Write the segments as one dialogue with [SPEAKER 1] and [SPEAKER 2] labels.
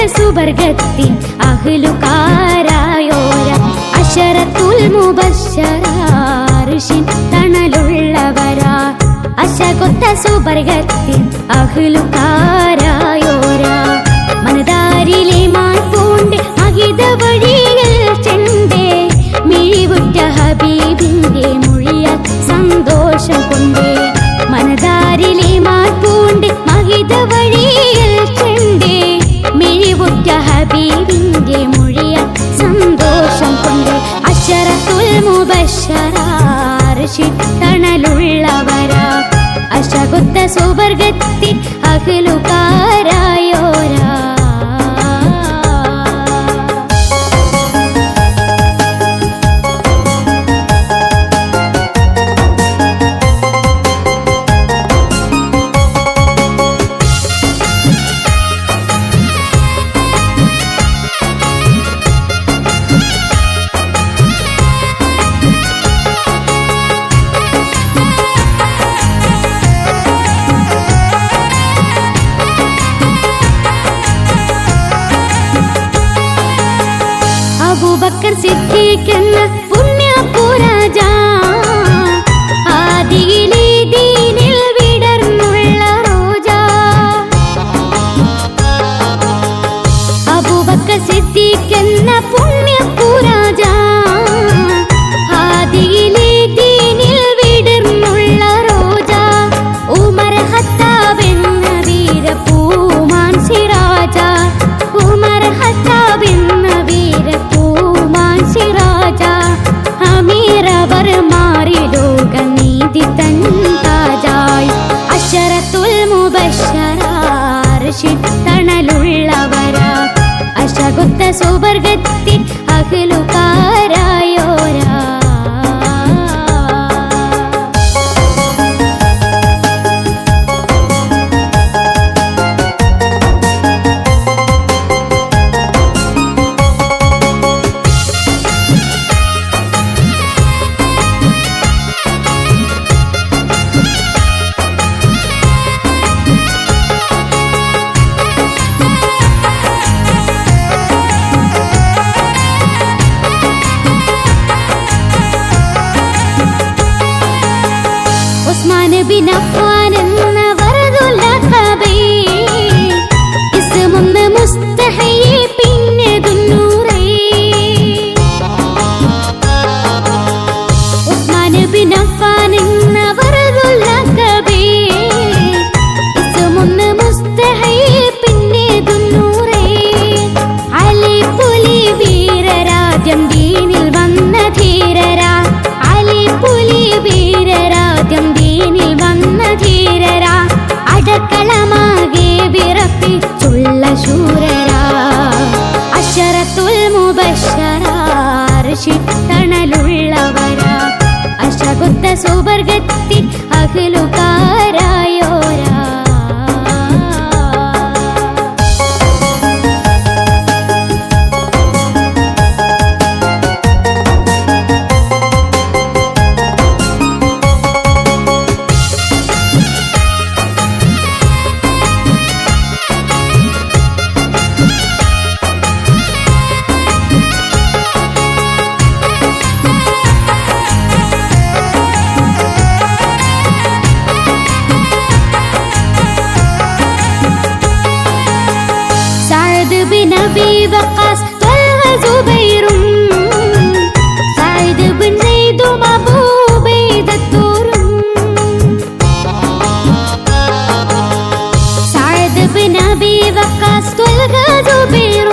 [SPEAKER 1] സുവർഗത്തിൻ അഹ്ലുകാരായോര അശറത്തുൽ മുബശ്ശറാർഷിൻ തണലുള്ളവരാ അശകൊത്ത സുവർഗത്തിൻ അഹ്ലുകാരായോര മനതാരിലെ മാൽപൂണ്ട് അഹിത വഴിയിൽ ചെണ്ടേ മിഴിവുറ്റ ഹബീബിന്റെ മൊഴിയ സന്തോഷം കൊണ്ടേ മനതാരിലെ മാൽപൂണ്ട് മഹിത വഴിയിൽ ചെണ്ടേ മിഴിവുറ്റ ഹബീബിന്റെ മൊഴിയ സന്തോഷം കൊണ്ട് അശറത്തുൽ മുബശ്ശറാർഷി തണലുള്ളവരാ അശകുത്ത സുവർഗത്തിൽ അഖിലുകാരായോരാ അബൂബക്കർ സിദ്ദീഖ് എന്ന പുണ്യപുരജ ആദിയിലെ ദീനിൽ വിടർന്നുള്ള റോജ അബൂബക്കർ സിദ്ദീഖ് എന്ന പുണ്യപുരജ ആദിയിലെ ദീനിൽ വിടർന്നുള്ള റോജ ഉമർ ഖത്താബ് എന്ന വീരപൂമാൻ സിറാജ ഉമർ ഖത്താബ് എന്ന വീരപൂമാൻ സിറാജ അമീറവർ മാറി ലോക നീതി തൻ താജായി അശറത്തുൽ മുബശ്ശറാർഷി തണലുള്ളവരാ അശകുത്ത സുവർഗത്തിൽ അഖിലുകാരായോരാ ഉസ്മാൻ ബിൻ അഫ്ഫാൻ എന്ന വറദുൽ അഖബി ഇസ്മുന്ന് മുസ്തഹയി പിന്നെ ദുന്നൂറേ ഉസ്മാൻ ബിൻ അഫ്ഫാൻ എന്ന വറദുൽ അഖബി ഇസ്മുന്ന് മുസ്തഹയി പിന്നെ ദുന്നൂറേ അലി പുലി വീരരാജ്യം ദീനിൽ വന്ന ധീരരാ അലി പുലി വീരരാജ്യം ദീനിൽ വന്ന ധീരരാ അടക്കളമാകെ വിറപ്പിച്ചുള്ള ശൂരരാ അശറത്തുൽ മുബശ്ശറാർഷി തണലുള്ളവരാ അശകുത്ത സുവർഗത്തിൽ അഖിലുകാരായോരാ سعد بن أبي وقاص طلحة زبير سعيد بن زيد وأبو عبيدة الدور سعد بن أبي وقاص طلحة زبير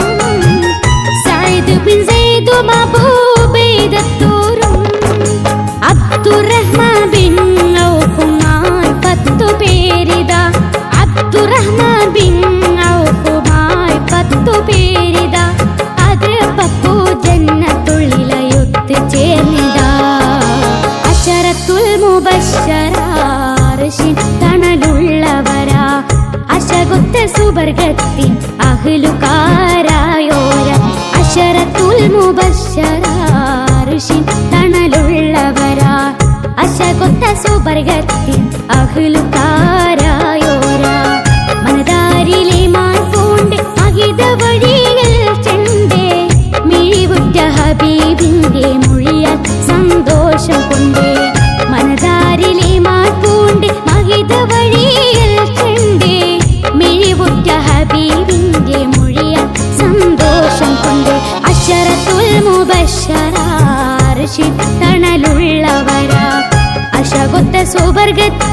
[SPEAKER 1] سعيد بن زيد وأبو عبيدة الدور عبد الرحمن بن ഔഫുമായി പത്തു പേരിത അബ്ദുറഹ്മാൻ ബിൻ ഔഫുമായി പത്തു പേരിത അത് പപ്പു ജന്നത്തുള്ളിലയൊത്ത് ചേർന്നിത അശറത്തുൽ മുബശ്ശറാർഷിൻ തണലുള്ളവരാ അശകുത്ത സുവർഗത്തിൻ അഹ്ലുകാരായോര അശറത്തുൽ മുബശ്ശറാർഷിൻ തണലുള്ളവരാ അശകൊത്ത സുവർഗത്തിൽ അഹ്ലുകാരായോരാ മനതാരിലെ മാൻ പൂണ്ട് അഹിത وبرقد